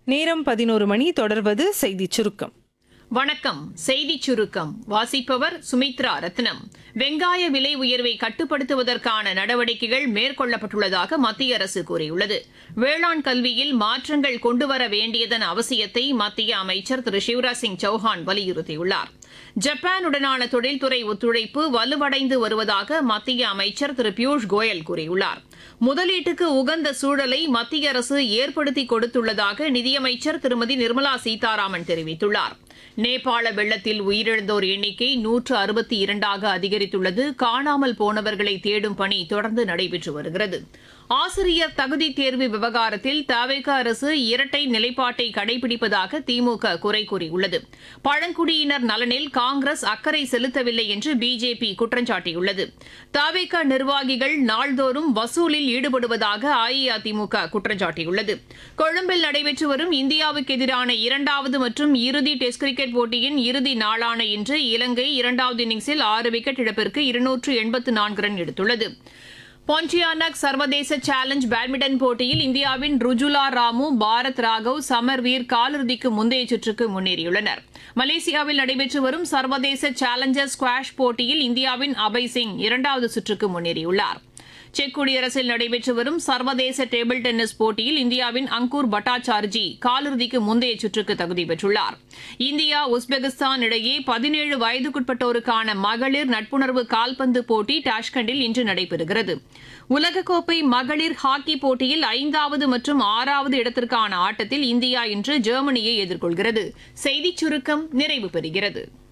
நேரம் பதினோரு மணி தொடர்வது செய்திச் சுருக்கம் வணக்கம் செய்திச் சுருக்கம் வாசிப்பவர் சுமித்ரா ரத்னம் வெங்காய விலை உயர்வை கட்டுப்படுத்துவதற்கான நடவடிக்கைகள் மேற்கொள்ளப்பட்டுள்ளதாக மத்திய அரசு கூறியுள்ளது வேளாண் கல்வியில் மாற்றங்கள் கொண்டுவர வேண்டியதன் அவசியத்தை மத்திய அமைச்சர் திரு சிவராஜ் சிங் சௌஹான் வலியுறுத்தியுள்ளார் ஜப்பானுடனான தொழில்துறை ஒத்துழைப்பு வலுவடைந்து வருவதாக மத்திய அமைச்சர் திரு பியூஷ் கோயல் கூறியுள்ளார் முதலீட்டுக்கு உகந்த சூழலை மத்திய அரசு ஏற்படுத்தி கொடுத்துள்ளதாக நிதியமைச்சர் திருமதி நிர்மலா சீதாராமன் தெரிவித்துள்ளார் நேபாள வெள்ளத்தில் உயிரிழந்தோர் எண்ணிக்கை நூற்று அறுபத்தி இரண்டாக அதிகரித்துள்ளது காணாமல் போனவர்களை தேடும் பணி தொடர்ந்து நடைபெற்று வருகிறது ஆசிரியர் தகுதி தேர்வு விவகாரத்தில் தவேக அரசு இரட்டை நிலைப்பாட்டை கடைபிடிப்பதாக திமுக குறை கூறியுள்ளது பழங்குடியினர் நலனில் காங்கிரஸ் அக்கறை செலுத்தவில்லை என்று பிஜேபி குற்றம் சாட்டியுள்ளது தவேக நிர்வாகிகள் நாள்தோறும் வசூலில் ஈடுபடுவதாக அஇஅதிமுக குற்றம் சாட்டியுள்ளது கொழும்பில் நடைபெற்று வரும் இந்தியாவுக்கு எதிரான இரண்டாவது மற்றும் இறுதி டெஸ்ட் கிரிக்கெட் போட்டியின் இறுதி நாளான இன்று இலங்கை இரண்டாவது இன்னிங்ஸில் ஆறு விக்கெட் இழப்பிற்கு இருநூற்று எண்பத்து நான்கு ரன் எடுத்துள்ளது பொன்டியானக் சர்வதேச சேலஞ்ச் பேட்மிண்டன் போட்டியில் இந்தியாவின் ருஜுலா ராமு பாரத் ராகவ் சமர்வீர் காலிறுதிக்கு முந்தைய சுற்றுக்கு முன்னேறியுள்ளனர் மலேசியாவில் நடைபெற்று வரும் சர்வதேச சேலஞ்சர் ஸ்குவாஷ் போட்டியில் இந்தியாவின் அபய் சிங் இரண்டாவது சுற்றுக்கு முன்னேறியுள்ளார் செக் குடியரசில் நடைபெற்று வரும் சர்வதேச டேபிள் டென்னிஸ் போட்டியில் இந்தியாவின் அங்கூர் பட்டாச்சார்ஜி காலிறுதிக்கு முந்தைய சுற்றுக்கு தகுதி பெற்றுள்ளார் இந்தியா உஸ்பெகிஸ்தான் இடையே பதினேழு வயதுக்குட்பட்டோருக்கான மகளிர் நட்புணர்வு கால்பந்து போட்டி டாஷ்கண்டில் இன்று நடைபெறுகிறது உலகக்கோப்பை மகளிர் ஹாக்கி போட்டியில் ஐந்தாவது மற்றும் ஆறாவது இடத்திற்கான ஆட்டத்தில் இந்தியா இன்று ஜெர்மனியை எதிர்கொள்கிறது செய்திச் சுருக்கம் நிறைவு பெறுகிறது